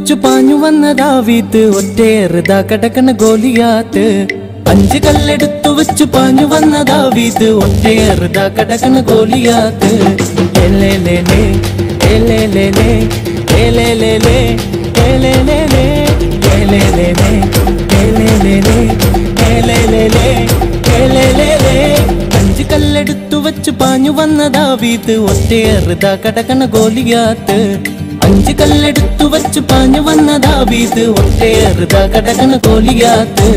വെച്ചു പാഞ്ഞു വന്ന ദാവീത്ത് ഒറ്റേറുതാ കടക്കണ ഗോലിയാത്ത് അഞ്ച് കല്ലെടുത്തു വെച്ചു പാഞ്ഞു വന്ന ദാവീത്ത് ഒറ്റേറുതാ കടക്കണ ഗോലിയാത്ത് എലേലേലേ, എലേലേലേ, എലേലേലേ, എലേലേലേ, എലേലേലേ, എലേലേലേ, എലേലേലേ, എലേലേലേ. അഞ്ച് കല്ലെടുത്തു വെച്ച് പാഞ്ഞു വന്ന ദാവീത്ത് ഒറ്റയേറുതാ കടകണ ഗോലിയാത്ത് അഞ്ച് കല്ലെടുത്തു വെച്ച് പാഞ്ഞു വന്ന ദാവീത്ത് ഒറ്റയേറുതാ കടകണ ഗോലിയാത്ത്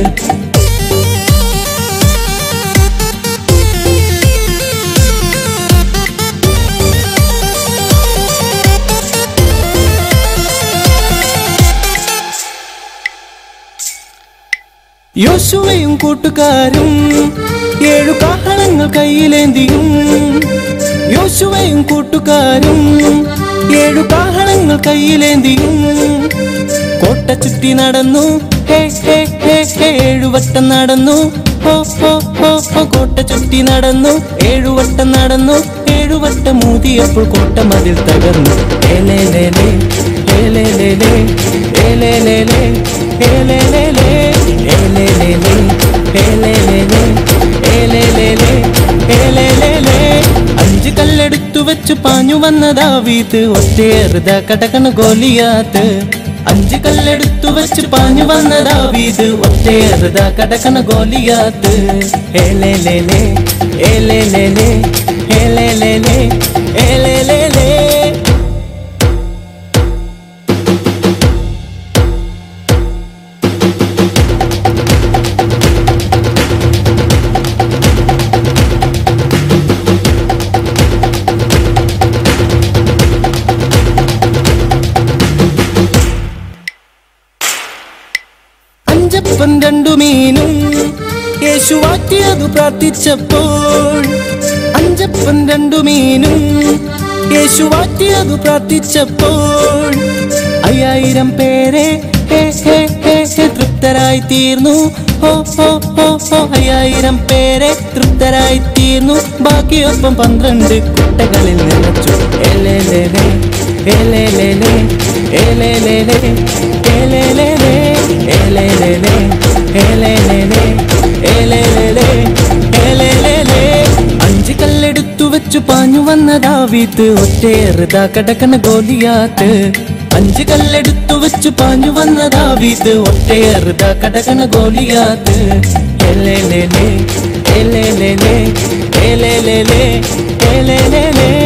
യോശുവയും കൂട്ടുകാരും ഏഴു കാഹളങ്ങൾ കയ്യിലേന്തിയും യോശുവയും കൂട്ടുകാരും ഏഴു കാഹളങ്ങൾ കയ്യിലേന്തിയും കോട്ട ചുറ്റി നടന്നു ഹേ ഹേ ഹേ ഹേ ഏഴുവട്ടം നടന്നു ഹോ ഹോ ഹോ ഹോ കോട്ട ചുറ്റി നടന്നു ഏഴുവട്ടം നടന്നു ഏഴുവട്ടം മൂതിയപ്പോൾ കോട്ട മതിൽ തകർന്നു ഏലേലേലേ ഏലേലേലേ ഏലേലേലേ ഏലേലേലേ ഏലേലേലേ ഏലേലേലേ ഏലേലേലേ ഏലേലേലേ അഞ്ച് കല്ലെടുത്തു വെച്ച് പാഞ്ഞു വന്ന ദാവീത് ഒറ്റയേറുത കടകണ ഗോലിയാത്ത് അഞ്ച് കല്ലെടുത്തു വെച്ച് പാഞ്ഞു വന്ന ദാവീത് ഒറ്റയേറുത കടകണ ഗോലിയാത്ത് ഏലേലേലേ ഏലേലേലേ ഏലേലേലേ ഏലേലേലേ അഞ്ചപ്പൻ രണ്ടു മീനും യേശു വാറ്റിയതു പ്രാർത്ഥിച്ചപ്പോൾ അഞ്ചപ്പൻ രണ്ടു മീനും യേശു വാറ്റിയതു പ്രാർത്ഥിച്ചപ്പോൾ അയ്യായിരം പേരെ ഹേ ഹേ ഹേ ഹേ തൃപ്തരായി തീർന്നു ഹോ ഹോ ഹോ ഹോ അയ്യായിരം പേരെ തൃപ്തരായി തീർന്നു ബാക്കിയൊപ്പം പന്ത്രണ്ട് കുട്ടകളിൽ നിലച്ചു എലേലേലേ എലേലേലേ എലേലേലേ എലേലേലേ എലേലേലേ എലേലേലേ എലേലേലേ എലേലേലേ അഞ്ച് കല്ലെടുത്തു വെച്ചു പാഞ്ഞു വന്ന ദാവീത്ത് ഒറ്റയേറുതാ കടക്കണ ഗോലിയാത്ത് അഞ്ച് കല്ലെടുത്തു വെച്ചു പാഞ്ഞു വന്ന ദാവീത്ത് ഒറ്റയേറുതാ കടക്കണ ഗോലിയാത്ത് എലേലേലേ എലേലേലേ എലേലേലേ എലേലേലേ